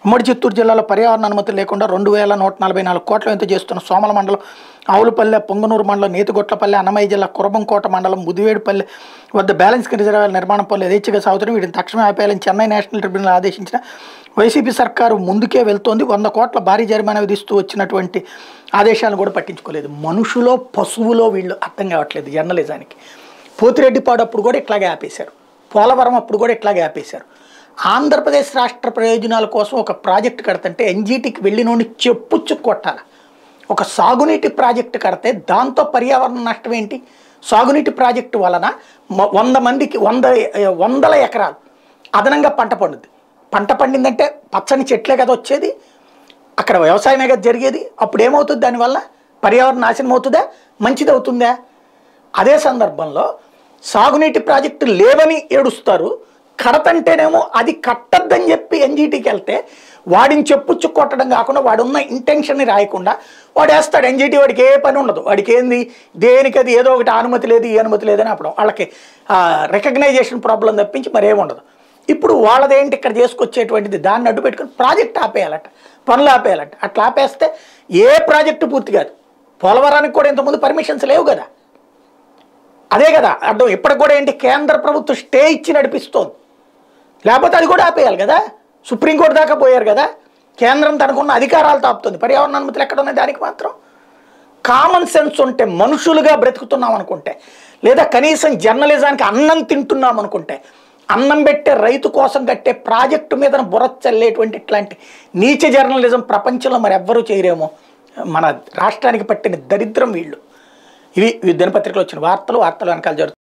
ఉమ్మడి చిత్తూరు జిల్లాలో పర్యావరణ అనుమతి లేకుండా రెండు వేల నూట నలభై నాలుగు కోట్ల ఎంత చేస్తున్న సోమల మండలం ఆవులపల్లె పొంగనూరు మండలం నేతిగొట్లపల్లె అన్నమయ్య జిల్లా కురబంకోట మండలం ముదివేడుపల్లె వద్ద బ్యాలెన్స్ రిజర్వాయర్ నిర్మాణం పనులు యథేచ్ఛగా సాగుతున్నాయి వీటిని తక్షణమే ఆపేయాలని చెన్నై నేషనల్ ట్రిబ్యునల్ ఆదేశించిన వైసీపీ సర్కారు ముందుకే వెళ్తోంది వంద కోట్ల భారీ జరిమానా విధిస్తూ వచ్చినటువంటి ఆదేశాలను కూడా పట్టించుకోలేదు మనుషులో పశువులో వీళ్ళు అర్థం కావట్లేదు జర్నలిజానికి పోతిరెడ్డిపాడు అప్పుడు కూడా ఇట్లాగే ఆపేశారు పోలవరం అప్పుడు కూడా ఇట్లాగే ఆపేశారు ఆంధ్రప్రదేశ్ రాష్ట్ర ప్రయోజనాల కోసం ఒక ప్రాజెక్ట్ కడతంటే ఎన్జీటీకి వెళ్ళినోడిని చెప్పుచ్చు కొట్టాలి ఒక సాగునీటి ప్రాజెక్టు కడితే దాంతో పర్యావరణ నష్టం ఏంటి సాగునీటి ప్రాజెక్టు వలన మ- వంద మందికి వంద వందల ఎకరాలు అదనంగా పంట పండుద్ది పంట పండిందంటే పచ్చని చెట్లే కదా వచ్చేది అక్కడ వ్యవసాయమే కదా జరిగేది అప్పుడు ఏమవుతుంది దానివల్ల పర్యావరణ నాశనం అవుతుందా మంచిది అవుతుందా అదే సందర్భంలో సాగునీటి ప్రాజెక్టు లేవని ఏడుస్తారు కడతంటేనేమో అది కట్టద్దని చెప్పి ఎన్జీటీకి వెళ్తే వాడిని చెప్పుచ్చు కొట్టడం కాకుండా వాడున్న ఇంటెన్షన్ని రాయకుండా వాడు వేస్తాడు ఎన్జీటీ వాడికి ఏ పని ఉండదు వాడికి ఏంది దేనికి అది ఏదో ఒకటి అనుమతి లేదు ఈ అనుమతి లేదని అప్పుడు వాళ్ళకి రికగ్నైజేషన్ ప్రాబ్లం తప్పించి మరేముండదు ఇప్పుడు వాళ్ళదేంటి ఇక్కడ చేసుకొచ్చేటువంటిది దాన్ని అడ్డు పెట్టుకుని ప్రాజెక్ట్ ఆపేయాలట పనులు ఆపేయాలట అట్లా ఆపేస్తే ఏ ప్రాజెక్టు పూర్తి కాదు పోలవరానికి కూడా ఇంతకుముందు పర్మిషన్స్ లేవు కదా అదే కదా అర్థం ఇప్పటికి కూడా ఏంటి కేంద్ర ప్రభుత్వం స్టే ఇచ్చి నడిపిస్తోంది లేకపోతే అది కూడా ఆపేయాలి కదా సుప్రీంకోర్టు దాకా పోయారు కదా కేంద్రం తనకున్న అధికారాలతో ఆపుతుంది పర్యావరణ అనుమతులు ఎక్కడ ఉన్నాయి దానికి మాత్రం కామన్ సెన్స్ ఉంటే మనుషులుగా బ్రతుకుతున్నాం అనుకుంటే లేదా కనీసం జర్నలిజానికి అన్నం తింటున్నాం అనుకుంటే అన్నం పెట్టే రైతు కోసం కట్టే ప్రాజెక్టు మీద బుర్ర చల్లేటువంటి ఇట్లాంటి నీచ జర్నలిజం ప్రపంచంలో మరి ఎవ్వరూ చేయరేమో మన రాష్ట్రానికి పట్టిన దరిద్రం వీళ్ళు ఇవి ఈ దినపత్రికలో వచ్చిన వార్తలు వార్తలు వెనకాల జరుగుతుంది